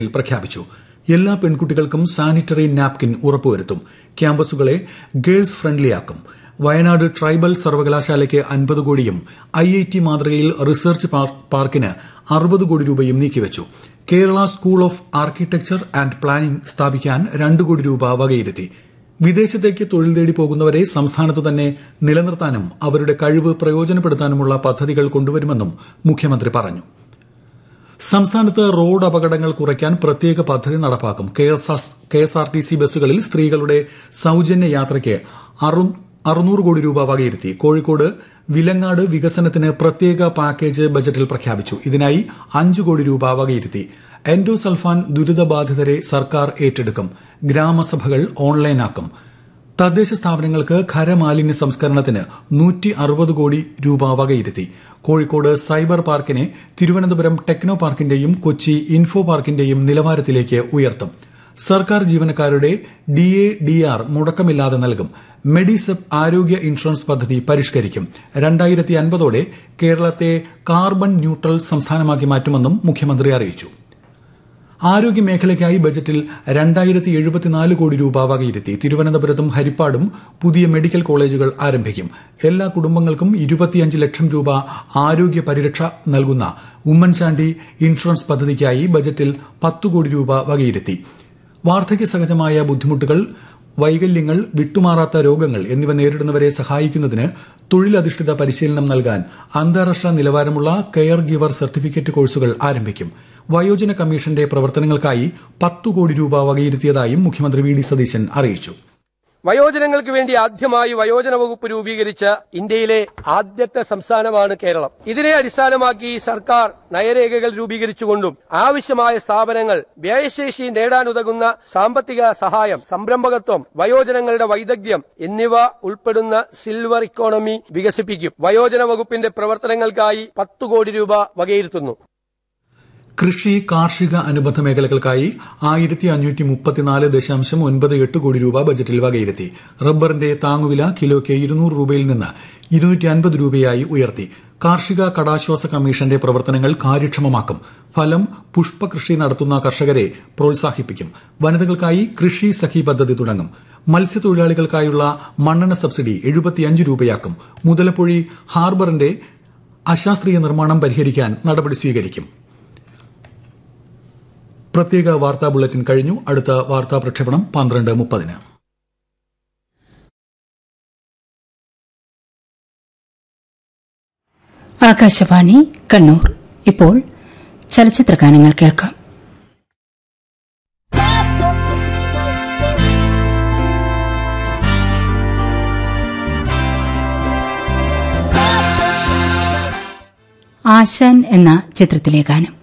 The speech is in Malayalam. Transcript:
പ്രഖ്യാപിച്ചു എല്ലാ പെൺകുട്ടികൾക്കും സാനിറ്ററി നാപ്കിൻ ഉറപ്പുവരുത്തും ക്യാമ്പസുകളെ ഗേൾസ് ഫ്രണ്ട്ലിയാക്കും വയനാട് ട്രൈബൽ സർവകലാശാലയ്ക്ക് അൻപത് കോടിയും ഐ ഐ ടി മാതൃകയിൽ റിസർച്ച് പാർക്കിന് അറുപത് കോടി രൂപയും നീക്കിവച്ചു Kerala school of architecture and planning സ്ഥാപിക്കാൻ രണ്ട് കോടി രൂപ വകയിരുത്തി വിദേശത്തേക്ക് തൊഴിൽ തേടി പോകുന്നവരെ സംസ്ഥാനത്ത് തന്നെ നിലനിർത്താനും അവരുടെ കഴിവ് പ്രയോജനപ്പെടുത്താനുമുള്ള പദ്ധതികൾ കൊണ്ടുവരുമെന്നും മുഖ്യമന്ത്രി പറഞ്ഞു സംസ്ഥാനത്ത് റോഡ് അപകടങ്ങൾ കുറയ്ക്കാൻ പ്രത്യേക പദ്ധതി നടപ്പാക്കും കെഎസ്ആർടിസി ബസ്സുകളിൽ സ്ത്രീകളുടെ സൌജന്യ യാത്രയ്ക്ക് അറുന്നൂറ് കോടി രൂപ വകയിരുത്തി കോഴിക്കോട് വിലങ്ങാട് വികസനത്തിന് പ്രത്യേക പാക്കേജ് ബജറ്റിൽ പ്രഖ്യാപിച്ചു ഇതിനായി അഞ്ച് കോടി രൂപ വകയിരുത്തി എൻഡോസൾഫാൻ ദുരിതബാധിതരെ സർക്കാർ ഏറ്റെടുക്കും ഗ്രാമസഭകൾ ഓൺലൈനാക്കും തദ്ദേശ സ്ഥാപനങ്ങൾക്ക് ഖരമാലിന്യ സംസ്കരണത്തിന് നൂറ്റി അറുപത് കോടി രൂപ വകയിരുത്തി കോഴിക്കോട് സൈബർ പാർക്കിനെ തിരുവനന്തപുരം ടെക്നോ പാർക്കിന്റെയും കൊച്ചി ഇൻഫോ പാർക്കിന്റെയും നിലവാരത്തിലേക്ക് ഉയർത്തും സർക്കാർ ജീവനക്കാരുടെ ഡി എ ഡി ആർ മുടക്കമില്ലാതെ നൽകും മെഡിസെപ് ആരോഗ്യ ഇൻഷുറൻസ് പദ്ധതി പരിഷ്കരിക്കും രണ്ടായിരത്തി അൻപതോടെ കേരളത്തെ കാർബൺ ന്യൂട്രൽ സംസ്ഥാനമാക്കി മാറ്റുമെന്നും മുഖ്യമന്ത്രി അറിയിച്ചു ആരോഗ്യ മേഖലയ്ക്കായി ബജറ്റിൽ രണ്ടായിരത്തി എഴുപത്തിനാല് കോടി രൂപ വകയിരുത്തി തിരുവനന്തപുരത്തും ഹരിപ്പാടും പുതിയ മെഡിക്കൽ കോളേജുകൾ ആരംഭിക്കും എല്ലാ കുടുംബങ്ങൾക്കും ഇരുപത്തിയഞ്ച് ലക്ഷം രൂപ ആരോഗ്യ പരിരക്ഷ നൽകുന്ന ഉമ്മൻചാണ്ടി ഇൻഷുറൻസ് പദ്ധതിക്കായി ബജറ്റിൽ പത്ത് കോടി രൂപ വകയിരുത്തി വാർദ്ധക്യ സഹജമായ ബുദ്ധിമുട്ടുകൾ വൈകല്യങ്ങൾ വിട്ടുമാറാത്ത രോഗങ്ങൾ എന്നിവ നേരിടുന്നവരെ സഹായിക്കുന്നതിന് തൊഴിലധിഷ്ഠിത പരിശീലനം നൽകാൻ അന്താരാഷ്ട്ര നിലവാരമുള്ള കെയർ ഗിവർ സർട്ടിഫിക്കറ്റ് കോഴ്സുകൾ ആരംഭിക്കും വയോജന കമ്മീഷന്റെ പ്രവർത്തനങ്ങൾക്കായി പത്തു കോടി രൂപ വകയിരുത്തിയതായും മുഖ്യമന്ത്രി വി ഡി സതീശൻ അറിയിച്ചു വയോജനങ്ങൾക്ക് വേണ്ടി ആദ്യമായി വയോജന വകുപ്പ് രൂപീകരിച്ച ഇന്ത്യയിലെ ആദ്യത്തെ സംസ്ഥാനമാണ് കേരളം ഇതിനെ അടിസ്ഥാനമാക്കി സർക്കാർ നയരേഖകൾ രൂപീകരിച്ചുകൊണ്ടും ആവശ്യമായ സ്ഥാപനങ്ങൾ വ്യയശേഷി നേടാനുതകുന്ന സാമ്പത്തിക സഹായം സംരംഭകത്വം വയോജനങ്ങളുടെ വൈദഗ്ധ്യം എന്നിവ ഉൾപ്പെടുന്ന സിൽവർ ഇക്കോണമി വികസിപ്പിക്കും വയോജന വകുപ്പിന്റെ പ്രവർത്തനങ്ങൾക്കായി പത്തു കോടി രൂപ വകയിരുത്തുന്നു കൃഷി കാർഷിക അനുബന്ധ മേഖലകൾക്കായി ആയിരത്തി അഞ്ഞൂറ്റി മുപ്പത്തിനാല് ദശാംശം ഒൻപത് എട്ട് കോടി രൂപ ബജറ്റിൽ വകയിരുത്തി റബ്ബറിന്റെ താങ്ങുവില കിലോയ്ക്ക് ഇരുന്നൂറ് രൂപയിൽ നിന്ന് ഇരുന്നൂറ്റി അൻപത് രൂപയായി ഉയർത്തി കാർഷിക കടാശ്വാസ കമ്മീഷന്റെ പ്രവർത്തനങ്ങൾ കാര്യക്ഷമമാക്കും ഫലം പുഷ്പകൃഷി നടത്തുന്ന കർഷകരെ പ്രോത്സാഹിപ്പിക്കും വനിതകൾക്കായി കൃഷി സഖി പദ്ധതി തുടങ്ങും മത്സ്യത്തൊഴിലാളികൾക്കായുള്ള മണ്ണെണ്ണ സബ്സിഡി എഴുപത്തിയഞ്ച് രൂപയാക്കും മുതലപ്പൊഴി ഹാർബറിന്റെ അശാസ്ത്രീയ നിർമ്മാണം പരിഹരിക്കാൻ നടപടി സ്വീകരിക്കും പ്രത്യേക വാർത്താ ബുള്ളറ്റിൻ കഴിഞ്ഞു അടുത്ത വാർത്താ പ്രക്ഷേപണം പന്ത്രണ്ട് മുപ്പതിന് ആകാശവാണി കണ്ണൂർ ഇപ്പോൾ ചലച്ചിത്ര ഗാനങ്ങൾ കേൾക്കാം ആശാൻ എന്ന ചിത്രത്തിലെ ഗാനം